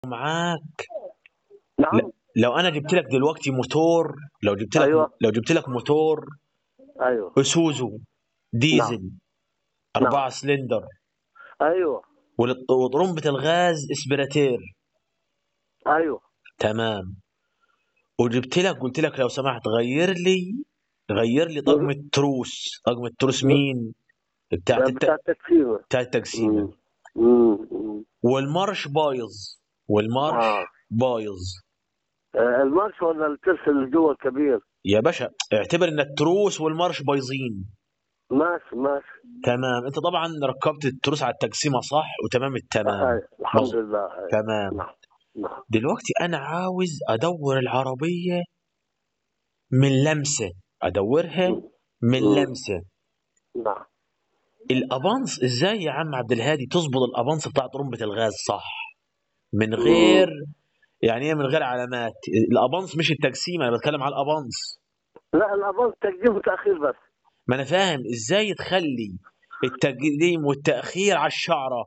معاك نعم لو انا جبت لك دلوقتي موتور لو جبت لك أيوة. لو جبت لك موتور ايوه اسوزو ديزل أربعة سلندر ايوه ولط- وطرمبة الغاز اسبراتير ايوه تمام وجبت لك قلت لك لو سمحت غير لي غير لي طقم التروس طقم التروس مين بتاعت الت... بتاع التكسير بتاع التقسيمة امم والمارش بايظ والمارش آه. بايظ آه، المارش ولا الترس اللي جوا الكبير يا باشا اعتبر ان التروس والمارش بايظين ماشي ماشي تمام انت طبعا ركبت التروس على التقسيمه صح وتمام التمام آه، الحمد مظبوط. لله آه، تمام نعم نعم دلوقتي انا عاوز ادور العربيه من لمسه ادورها من مم. لمسه نعم الابانس ازاي يا عم عبد الهادي تظبط الابانس بتاع طرمبه الغاز صح من غير يعني ايه من غير علامات الابانس مش التقسيمه انا بتكلم على الابانس لا الابانس تقديم وتاخير بس ما انا فاهم ازاي تخلي التقديم والتاخير على الشعره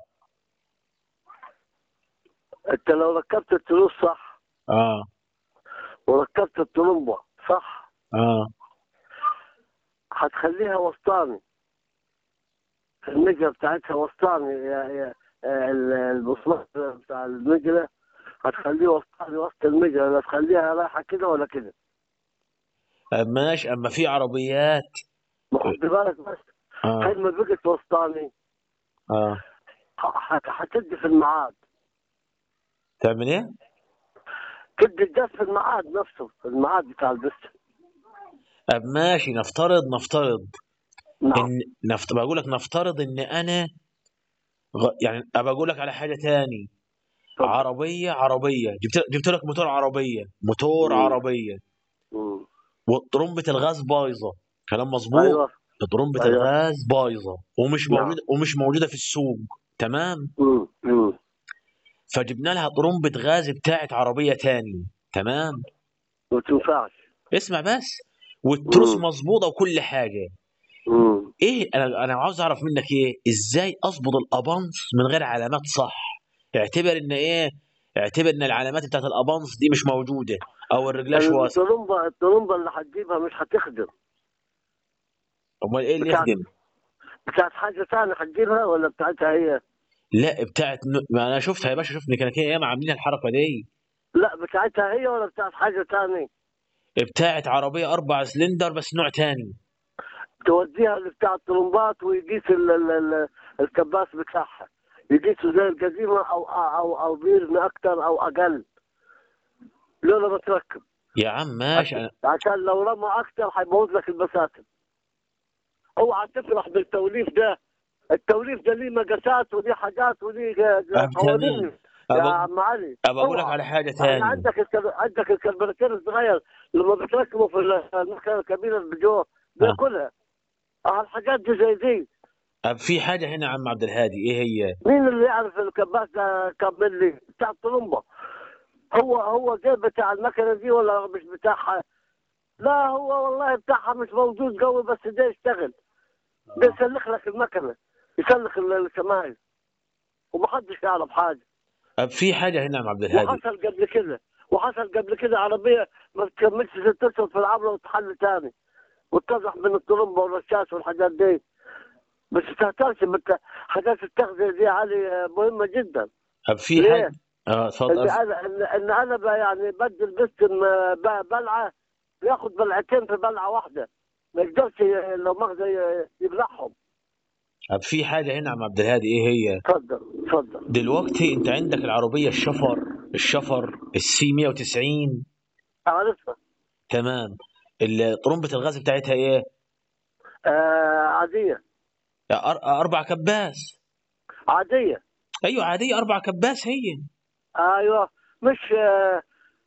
انت لو ركبت التروس صح اه وركبت الطلمبه صح اه هتخليها وسطاني المجرى بتاعتها وسطاني يا يا آه، ال- المسمار بتاع المجرى هتخليه وسطاني وسط المجرى لا تخليها رايحه كده ولا كده آه، ماشي اما في عربيات ما خد بالك بس اه هاي ما بقت وسطاني اه ه- هت- هتدي في الميعاد تعمل ايه؟ تدي الدف في الميعاد نفسه في الميعاد بتاع البست طب ماشي نفترض نفترض نعم ان نفت... بقول لك نفترض ان انا غ... يعني ابى اقول لك على حاجه تاني طب. عربيه عربيه جبت جبت لك موتور عربيه موتور مم. عربيه مم. وطرمبه الغاز بايظه كلام مظبوط ايوه طرمبه أيوة. الغاز بايظه ومش نعم. موجوده ومش موجوده في السوق تمام مم. مم. فجبنا لها طرمبه غاز بتاعت عربيه تاني تمام ما تنفعش اسمع بس والتروس مم. مظبوطه وكل حاجه مم. ايه انا انا عاوز اعرف منك ايه ازاي اظبط الابانس من غير علامات صح اعتبر ان ايه اعتبر ان العلامات بتاعت الابانس دي مش موجوده او الرجلاش واسع الطلمبه الطلمبه اللي هتجيبها مش هتخدم امال ايه اللي بتاعت- يخدم بتاعت حاجه ثانيه هتجيبها ولا بتاعتها هي؟ لا بتاعت ن... ما انا شفتها يا باشا شفت ميكانيكيه ايام عاملين الحركه دي لا بتاعتها هي ولا بتاعت حاجه ثانيه؟ بتاعت عربيه اربع سلندر بس نوع تاني توديها لبتاع الطلمبات ويقيس ال ال ال الكباس بتاعها يقيسه زي القديمه او او او بيرن اكثر او اقل لولا ما تركب يا عم ماشي أنا... عشان لو رمى اكثر حيبوظ لك البساتم اوعى تفرح بالتوليف ده التوليف ده ليه مقاسات وليه حاجات وليه تمام. قوانين يا أبغى عم علي أبغى اقول لك اوعى. على حاجه يعني تاني عندك الكب... عندك الكربراتير الصغير لما بتركبه في المكنه الكبيره اللي بجوه بياكلها اه الحاجات دي زي دي أب في حاجه هنا يا عم عبد الهادي ايه هي مين اللي يعرف الكباس ده كم ملي بتاع الطلمبه هو هو جاي بتاع المكنه دي ولا مش بتاعها لا هو والله بتاعها مش موجود قوي بس ده يشتغل ده يسلخ لك المكنه يسلخ ال- الشمايل ومحدش يعرف حاجه أب في حاجه هنا يا عم عبد الهادي وحصل قبل كده وحصل قبل كده عربيه ما تكملش ست اشهر في العمره وتحل تاني واتضح من الطلمبه والرشاش والحاجات دي بس تهترش بت- حاجات التغذيه دي علي آه، مهمه جدا أب في ليه؟ حاجه اه اتفضل ان انا ان, إن انا ب- يعني بدي البستم آه، ب- بلعه ياخد بلعتين في بلعه واحده ما يقدرش ي- لو مؤاخذه ي- يبلعهم طب في حاجة هنا يا عم عبد الهادي ايه هي؟ اتفضل اتفضل دلوقتي انت عندك العربية الشفر الشفر السي 190 عارفها تمام ال- طرمبة الغاز بتاعتها ايه؟ آه عاديه أر- اربع كباس عاديه ايوه عادية اربع كباس هي ايوه مش آه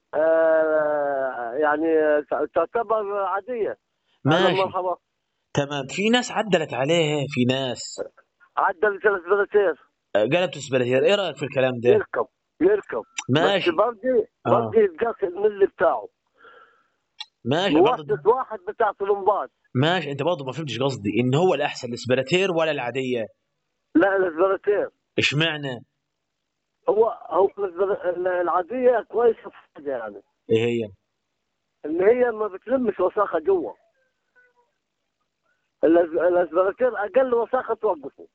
آه يعني تعتبر عاديه أهلا ماشي مرحبا تمام في ناس عدلت عليها في ناس عدل ثلاث بلاتير آه، قلبت سبلاتير ايه رأيك في الكلام ده؟ يركب يركب ماشي بس برضه آه. برضه يتقاس الملي بتاعه ماشي برضه موحدة واحد بتاع طلمبات ماشي انت برضه ما فهمتش قصدي ان هو الاحسن السبلاتير ولا العادية؟ لا الاسبراتير اشمعنى؟ هو هو الز- العاديه كويسه في حاجه يعني ايه هي ان هي ما بتلمش وساخه جوا الأز- الاسبراتير اقل وساخه توقفه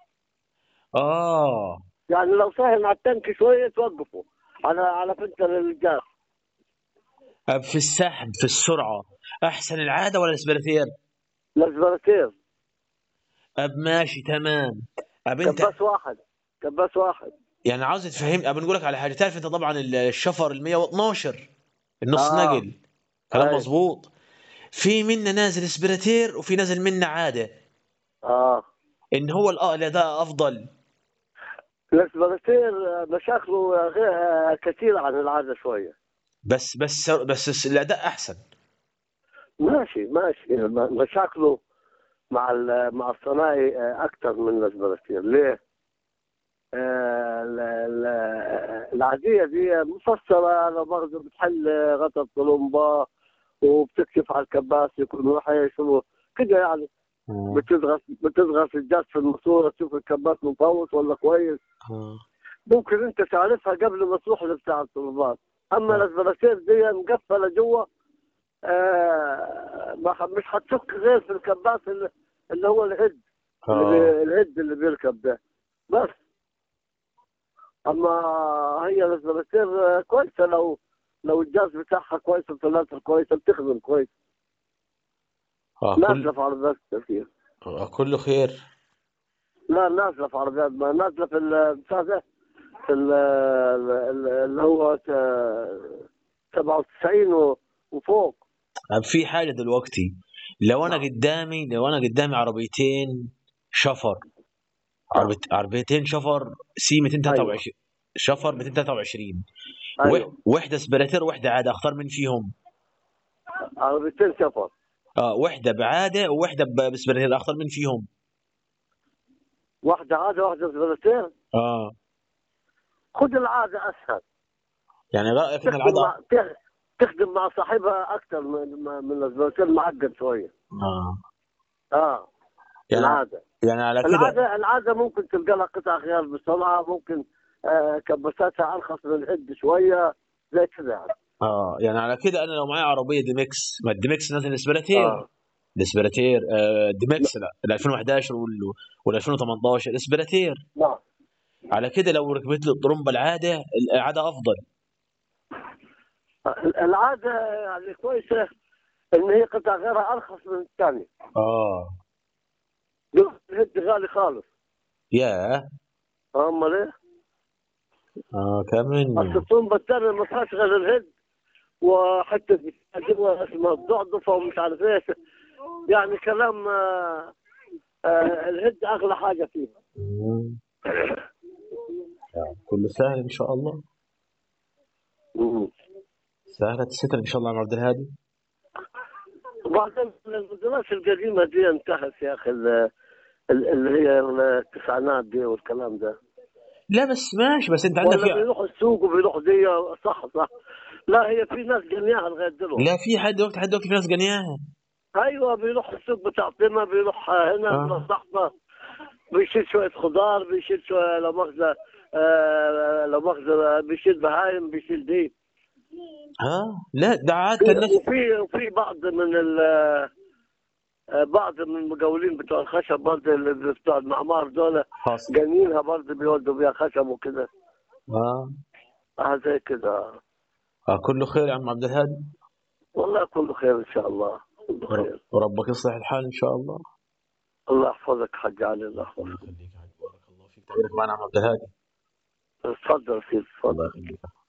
اه يعني لو ساهم على التنك شويه توقفه على على فلتر الجاز أب في السحب في السرعه احسن العاده ولا الاسبراتير الاسبراتير اب ماشي تمام اب انت كباس واحد كباس واحد يعني عاوز تفهم ابى نقول لك على حاجه تعرف انت طبعا الشفر ال 112 النص آه. نقل كلام أيوة. مظبوط في منا نازل اسبراتير وفي نازل منا عاده اه ان هو الأ- الاداء افضل الاسبراتير مشاكله غير كثير عن العاده شويه بس بس بس الاداء احسن ماشي ماشي م- مشاكله مع ال- مع الصناعي اكثر من الاسبراتير ليه؟ آه، ال- ال- العاديه دي مفصله انا برضه بتحل غطا الطلمبه وبتكشف على الكباس يكون وحش و- كده يعني بتضغط بتضغط الجاز في الماسوره تشوف الكباس مفوت ولا كويس آه. ممكن انت تعرفها قبل ما تروح لبتاع الطلبات اما آه. الاسبراتير دي مقفله جوا آه ما ح- مش هتشك غير في الكباس اللي, اللي هو الهد اللي آه. بي- الهد اللي بيركب ده بس اما هي الاسبراتير آه، كويسه لو لو الجاز بتاعها كويس الفلاتر كويسه بتخدم كويس آه. نازله كل في عربيات كثير آه. كله خير لا نازله في عربيات ما نازله في ال- بتاع ده في ال- ال- اللي هو ت- 97 و- وفوق طب في حاجه دلوقتي لو انا نعم. قدامي لو انا قدامي عربيتين شفر عربيت عربيتين شفر سي 223 شفر 223 ايوه وح- وحده سبراتير وحده عاده اختار من فيهم عربيتين سفر اه وحده بعاده ووحده ب- بسبراتير اختار من فيهم واحده عاده واحده سبراتير اه خذ العاده اسهل يعني رايك ان تخدم العاده مع تخ- تخدم مع صاحبها اكثر من من السبراتير معقد شويه اه اه يعني العاده يعني على كده العاده العاده ممكن تلقى لها قطع غيار بسرعه ممكن آه كبساتها ارخص من الهد شويه زي كذا يعني اه يعني على كده انا لو معايا عربيه ديمكس ما الديمكس نازل اسبراتير آه. الاسبراتير آه ديمكس لا ال 2011 وال وال 2018 اسبراتير نعم على كده لو ركبت لي الطرمبه العاده العاده افضل العاده يعني كويسه ان هي قطع غيرها ارخص من الثانيه اه الهد غالي خالص يا امال ايه؟ اه كمان اصل الطنبه الثانيه ما فيهاش غير الهد وحتى جوا اسمها الضعضفه ومش عارف ايش يعني كلام آه آه الهد اغلى حاجه فيها مم. كله سهل ان شاء الله سهلة الستر ان شاء الله يا عم عبد الهادي وبعدين المدرسه القديمه دي انتهت يا اخي ال- ال- اللي هي التسعينات دي والكلام ده لا بس ماشي بس انت عندك ولا في بيروحوا السوق وبيروحوا دي صح صح لا هي في ناس جنياها لغايه دلوقتي لا في حد وقت حد دلوقتي في ناس قنياها ايوه بيروح السوق بتاع طمة بيروح هنا آه. بيروح صحبه بيشيل شويه خضار بيشيل شويه لا مؤاخذه آه لا مؤاخذه بيشيل بهايم بيشيل دي ها لا ده عادة الناس وفي وفي بعض من ال آه، بعض من المقاولين بتوع الخشب برضه اللي بتوع المعمار دول خاص جايين برضه بيودوا بيها خشب وكده اه اه زي كده آه كله خير يا عم عبد الهادي والله كله خير ان شاء الله كله خير وربك يصلح الحال ان شاء الله الله يحفظك حاج علي الله يحفظك الله يخليك يا حاج بارك الله فيك تعبيرك معنا يا عم عبد الهادي تفضل سيدي تفضل الله يخليك